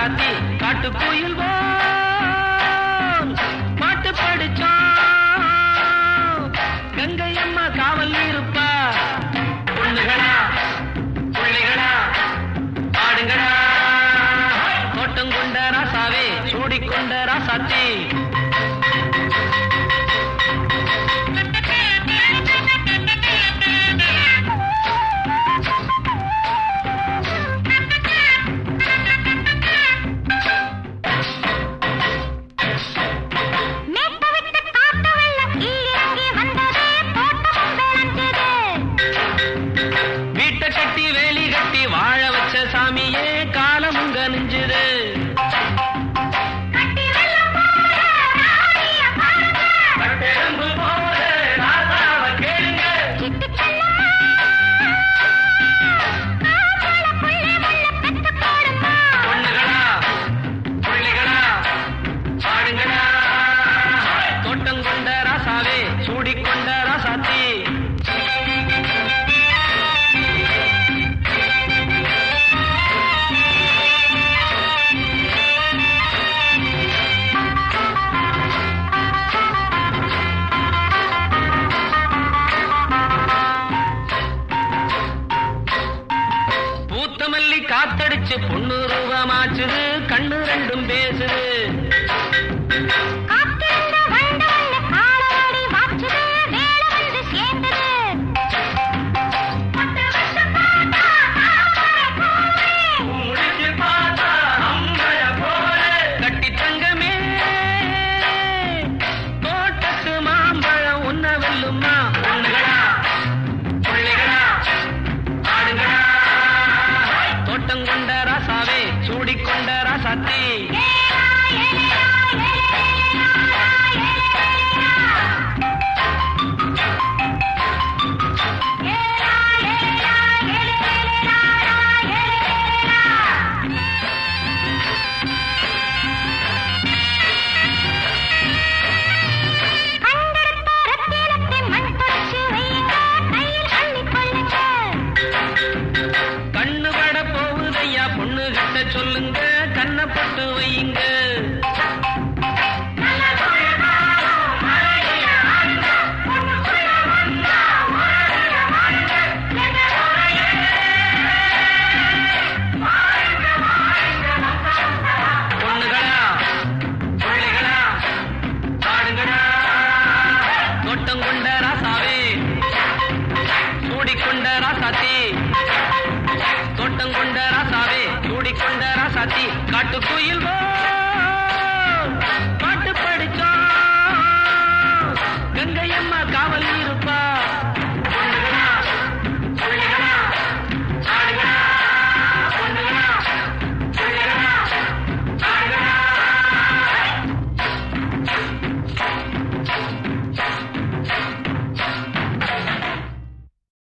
ராசாத்தி காட்டு குயில் பாட்டு படிச்சோம் கங்கை அம்மா காவல் இருப்பா பொண்ணுகளா பிள்ளைகளா ஆடுங்களா தோட்டம் கொண்ட ராசாவே சூடிக்கொண்ட ராசாத்தி மேட்டு விட்டு காட்டு வெள்ளம் கீழிறங்கி வந்தது தோட்டமும் விளைஞ்சது வீட்டை கட்டி வேலி கட்டி வாழ வச்ச சாமியே காலமுங்க நெஞ்சுது கட்டி வெள்ளம் போல ராணிய பாருங்க கட்டெரும்பு போல ராசாவை கேளுங்க சிட்டு செல்லம்மா ஆம்பளை புள்ளை முள்ள பெத்து போடுமா பொண்ணுகளா பிள்ளைகளா ஆடுங்களா தோட்டம் கொண்ட ராசாவே சூடிக்கொண்ட ராசாத்தி பூத்த மல்லி காத்தடிச்சு பொண்ணு ரூபமாச்சுது கண்ணு ரெண்டும் பேசுது காத்திருந்த வண்டு வந்து காலவாடி வாச்சுது வேலை வந்து சேர்ந்தது பட்டு வச்சு பார்த்தா தாமரை பூவே. முடிச்சு பார்த்தா அம்பல போல கட்டி தங்கமே தோட்டத்து மாம்பழம் உன்ன வெல்லுமா பொண்ணுகளா பிள்ளைகளா ஆடுங்களா தோட்டம் கொண்ட ராசாவே சூடிக்கொண்ட ராசாத்தி ஏலா, ஏலேலா, ஏலேலேலா, ஏலேலேலா. ஏலா, ஏலேலா, ஏலேலேலா, ஏலேலேலா. கண்டெடுத்த ரத்தினத்தை மண் தொடச்சு வையுங்க, கையில் அள்ளிக் கொள்ளுங்க. கண்ணு பட போகுதையா பொண்ணு கிட்ட சொல்லுங்க கண்ணை போட்டு வையுங்க பொண்ணுகளா பிள்ளைகளா ஆடுங்களா தோட்டம் கொண்ட ராசாவே சூடிக்கொண்ட ராசாத்தி தோட்டம் கொண்ட ராசாவே சூடிக்கொண்ட ராசாத்தி காட்டு குயில்